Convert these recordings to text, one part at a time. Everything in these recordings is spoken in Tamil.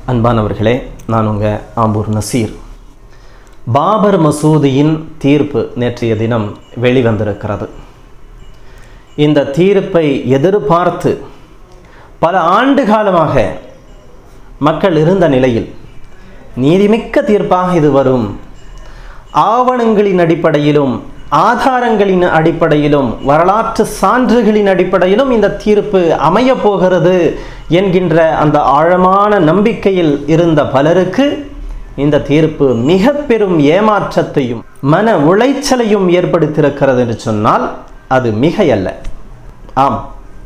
அன்பானவர்களே நான் உங்கள் ஆம்பூர் நசீர் பாபர் மசூதியின் தீர்ப்பு நேற்றைய தினம் வெளிவந்திருக்கிறது இந்த தீர்ப்பை எதிர்பார்த்து பல ஆண்டு காலமாக மக்கள் இருந்த நிலையில் நீதிமிக்க தீர்ப்பாக இது வரும் ஆவணங்களின் அடிப்படையிலும் ஆதாரங்களின் அடிப்படையிலும் வரலாற்று சான்றுகளின் அடிப்படையிலும் இந்த தீர்ப்பு அமையப் போகிறது என்கின்ற அந்த ஆழமான நம்பிக்கையில் இருந்த பலருக்கு இந்த தீர்ப்பு மிக பெரும் ஏமாற்றத்தையும் மன உளைச்சலையும் ஏற்படுத்தியிருக்கிறது என்று சொன்னால் அது மிகையல்ல ஆம்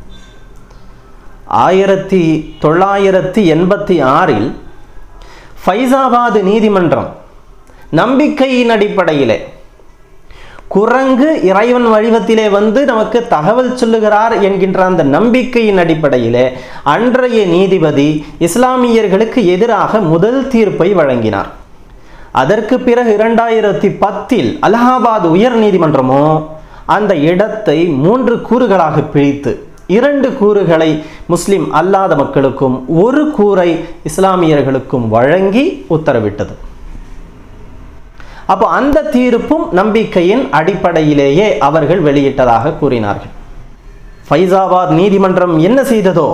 ஆயிரத்தி தொள்ளாயிரத்தி எண்பத்தி ஆறில் ஃபைசாபாத் நீதிமன்றம் நம்பிக்கையின் அடிப்படையிலே குரங்கு இறைவன் வடிவத்திலே வந்து நமக்கு தகவல் சொல்லுகிறார் என்கின்ற அந்த நம்பிக்கையின் அடிப்படையிலே அன்றைய நீதிபதி இஸ்லாமியர்களுக்கு எதிராக முதல் தீர்ப்பை வழங்கினார் அதற்கு பிறகு இரண்டாயிரத்தி பத்தில் அலகாபாத் உயர் நீதிமன்றமோ அந்த இடத்தை மூன்று கூறுகளாக பிரித்து இரண்டு கூறுகளை முஸ்லிம் அல்லாத மக்களுக்கும் ஒரு கூரை இஸ்லாமியர்களுக்கும் வழங்கி உத்தரவிட்டது அப்போ அந்த தீர்ப்பும் நம்பிக்கையின் அடிப்படையிலேயே அவர்கள் வெளியிட்டதாக கூறினார்கள் ஃபைசாபாத் நீதிமன்றம் என்ன செய்ததோ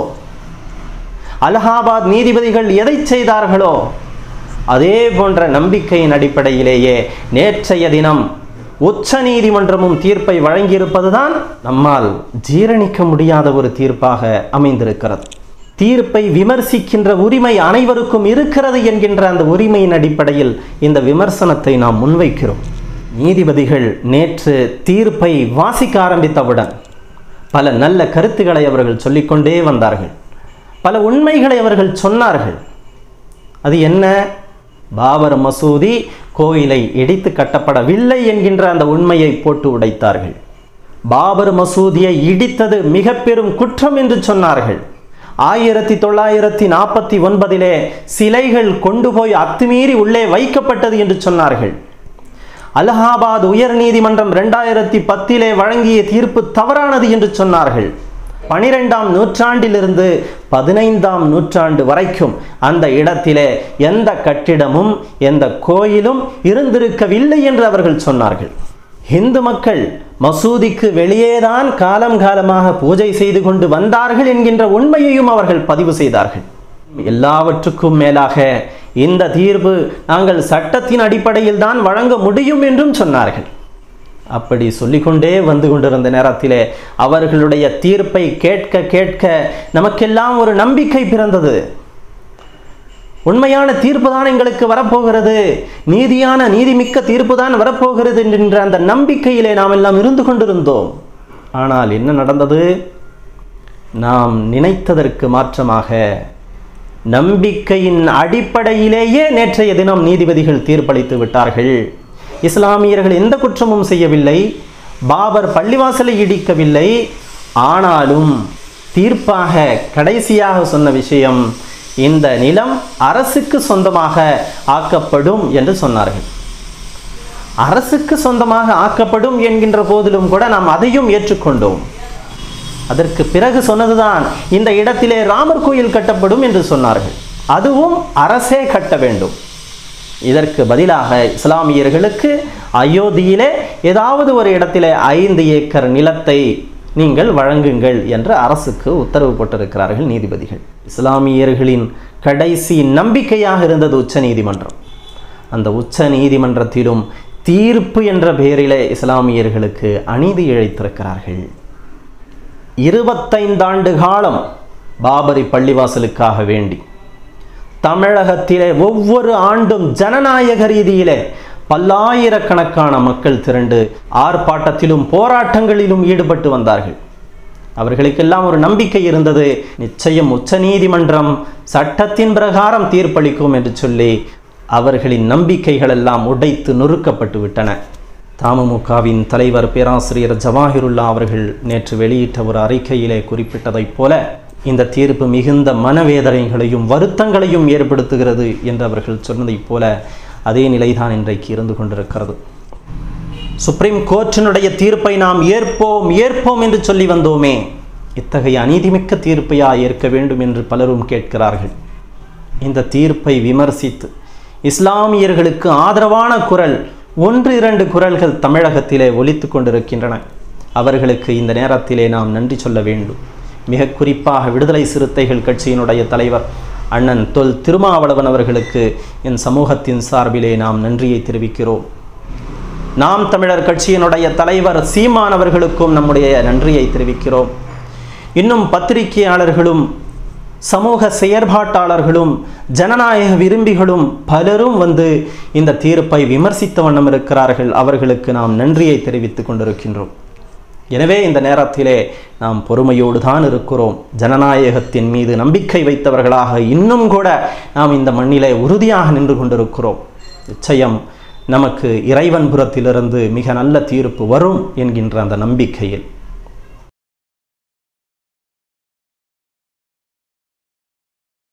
அலகாபாத் நீதிபதிகள் எதை செய்தார்களோ அதே போன்ற நம்பிக்கையின் அடிப்படையிலேயே நேற்றைய தினம் உச்ச நீதிமன்றமும் தீர்ப்பை வழங்கியிருப்பதுதான் நம்மால் ஜீரணிக்க முடியாத ஒரு தீர்ப்பாக அமைந்திருக்கிறது தீர்ப்பை விமர்சிக்கின்ற உரிமை அனைவருக்கும் இருக்கிறது என்கின்ற அந்த உரிமையின் அடிப்படையில் இந்த விமர்சனத்தை நாம் முன்வைக்கிறோம் நீதிபதிகள் நேற்று தீர்ப்பை வாசிக்க ஆரம்பித்தவுடன் பல நல்ல கருத்துக்களை அவர்கள் சொல்லிக்கொண்டே வந்தார்கள் பல உண்மைகளை அவர்கள் சொன்னார்கள் அது என்ன பாபர் மசூதி கோயிலை இடித்து கட்டப்படவில்லை என்கின்ற அந்த உண்மையை போட்டு உடைத்தார்கள் பாபர் மசூதியை இடித்தது மிக பெரும் குற்றம் என்று சொன்னார்கள் ஆயிரத்தி தொள்ளாயிரத்தி நாற்பத்தி ஒன்பதிலே சிலைகள் கொண்டு போய் அத்துமீறி உள்ளே வைக்கப்பட்டது என்று சொன்னார்கள் அலகாபாத் உயர் நீதிமன்றம் இரண்டாயிரத்தி பத்திலே வழங்கிய தீர்ப்பு தவறானது என்று சொன்னார்கள் பனிரெண்டாம் நூற்றாண்டிலிருந்து பதினைந்தாம் நூற்றாண்டு வரைக்கும் அந்த இடத்திலே எந்த கட்டிடமும் எந்த கோயிலும் இருந்திருக்கவில்லை என்று அவர்கள் சொன்னார்கள் இந்து மக்கள் மசூதிக்கு வெளியேதான் காலம் காலமாக பூஜை செய்து கொண்டு வந்தார்கள் என்கின்ற உண்மையையும் அவர்கள் பதிவு செய்தார்கள் எல்லாவற்றுக்கும் மேலாக இந்த தீர்ப்பு நாங்கள் சட்டத்தின் அடிப்படையில் தான் வழங்க முடியும் என்றும் சொன்னார்கள் அப்படி சொல்லிக்கொண்டே வந்து கொண்டிருந்த நேரத்திலே அவர்களுடைய தீர்ப்பை கேட்க கேட்க நமக்கெல்லாம் ஒரு நம்பிக்கை பிறந்தது உண்மையான தீர்ப்பு தான் எங்களுக்கு வரப்போகிறது நீதியான நீதிமிக்க தீர்ப்பு தான் வரப்போகிறது என்கின்ற அந்த நம்பிக்கையிலே நாம் எல்லாம் இருந்து கொண்டிருந்தோம் ஆனால் என்ன நடந்தது நாம் நினைத்ததற்கு மாற்றமாக நம்பிக்கையின் அடிப்படையிலேயே நேற்றைய தினம் நீதிபதிகள் தீர்ப்பளித்து விட்டார்கள் இஸ்லாமியர்கள் எந்த குற்றமும் செய்யவில்லை பாபர் பள்ளிவாசலை இடிக்கவில்லை ஆனாலும் தீர்ப்பாக கடைசியாக சொன்ன விஷயம் இந்த நிலம் அரசுக்கு சொந்தமாக ஆக்கப்படும் என்று சொன்னார்கள் அரசுக்கு சொந்தமாக ஆக்கப்படும் என்கின்ற போதிலும் கூட நாம் அதையும் ஏற்றுக்கொண்டோம் அதற்கு பிறகு சொன்னதுதான் இந்த இடத்திலே ராமர் கோயில் கட்டப்படும் என்று சொன்னார்கள் அதுவும் அரசே கட்ட வேண்டும் இதற்கு பதிலாக இஸ்லாமியர்களுக்கு அயோத்தியிலே ஏதாவது ஒரு இடத்திலே ஐந்து ஏக்கர் நிலத்தை நீங்கள் வழங்குங்கள் என்று அரசுக்கு உத்தரவு போட்டிருக்கிறார்கள் நீதிபதிகள் இஸ்லாமியர்களின் கடைசி நம்பிக்கையாக இருந்தது உச்ச நீதிமன்றம் அந்த உச்ச நீதிமன்றத்திலும் தீர்ப்பு என்ற பெயரிலே இஸ்லாமியர்களுக்கு அநீதி இழைத்திருக்கிறார்கள் இருபத்தைந்தாண்டு காலம் பாபரி பள்ளிவாசலுக்காக வேண்டி தமிழகத்திலே ஒவ்வொரு ஆண்டும் ஜனநாயக ரீதியிலே பல்லாயிரக்கணக்கான மக்கள் திரண்டு ஆர்ப்பாட்டத்திலும் போராட்டங்களிலும் ஈடுபட்டு வந்தார்கள் அவர்களுக்கெல்லாம் ஒரு நம்பிக்கை இருந்தது நிச்சயம் உச்ச நீதிமன்றம் சட்டத்தின் பிரகாரம் தீர்ப்பளிக்கும் என்று சொல்லி அவர்களின் நம்பிக்கைகள் எல்லாம் உடைத்து நொறுக்கப்பட்டு விட்டன தமுமுகவின் தலைவர் பேராசிரியர் ஜவாஹிருல்லா அவர்கள் நேற்று வெளியிட்ட ஒரு அறிக்கையிலே குறிப்பிட்டதைப் போல இந்த தீர்ப்பு மிகுந்த மனவேதனைகளையும் வருத்தங்களையும் ஏற்படுத்துகிறது என்று அவர்கள் சொன்னதைப் போல அதே நிலைதான் இன்றைக்கு இருந்து கொண்டிருக்கிறது சுப்ரீம் கோர்ட்டினுடைய தீர்ப்பை நாம் ஏற்போம் ஏற்போம் என்று சொல்லி வந்தோமே இத்தகைய அநீதிமிக்க தீர்ப்பையா ஏற்க வேண்டும் என்று பலரும் கேட்கிறார்கள் இந்த தீர்ப்பை விமர்சித்து இஸ்லாமியர்களுக்கு ஆதரவான குரல் ஒன்று இரண்டு குரல்கள் தமிழகத்திலே ஒலித்து கொண்டிருக்கின்றன அவர்களுக்கு இந்த நேரத்திலே நாம் நன்றி சொல்ல வேண்டும் மிக குறிப்பாக விடுதலை சிறுத்தைகள் கட்சியினுடைய தலைவர் அண்ணன் தொல் திருமாவளவன் அவர்களுக்கு என் சமூகத்தின் சார்பிலே நாம் நன்றியை தெரிவிக்கிறோம் நாம் தமிழர் கட்சியினுடைய தலைவர் சீமான் அவர்களுக்கும் நம்முடைய நன்றியை தெரிவிக்கிறோம் இன்னும் பத்திரிகையாளர்களும் சமூக செயற்பாட்டாளர்களும் ஜனநாயக விரும்பிகளும் பலரும் வந்து இந்த தீர்ப்பை விமர்சித்த வண்ணம் இருக்கிறார்கள் அவர்களுக்கு நாம் நன்றியை தெரிவித்துக் கொண்டிருக்கின்றோம் எனவே இந்த நேரத்திலே நாம் பொறுமையோடு தான் இருக்கிறோம் ஜனநாயகத்தின் மீது நம்பிக்கை வைத்தவர்களாக இன்னும் கூட நாம் இந்த மண்ணிலே உறுதியாக நின்று கொண்டிருக்கிறோம் நிச்சயம் நமக்கு இறைவன் புறத்திலிருந்து மிக நல்ல தீர்ப்பு வரும் என்கின்ற அந்த நம்பிக்கையில்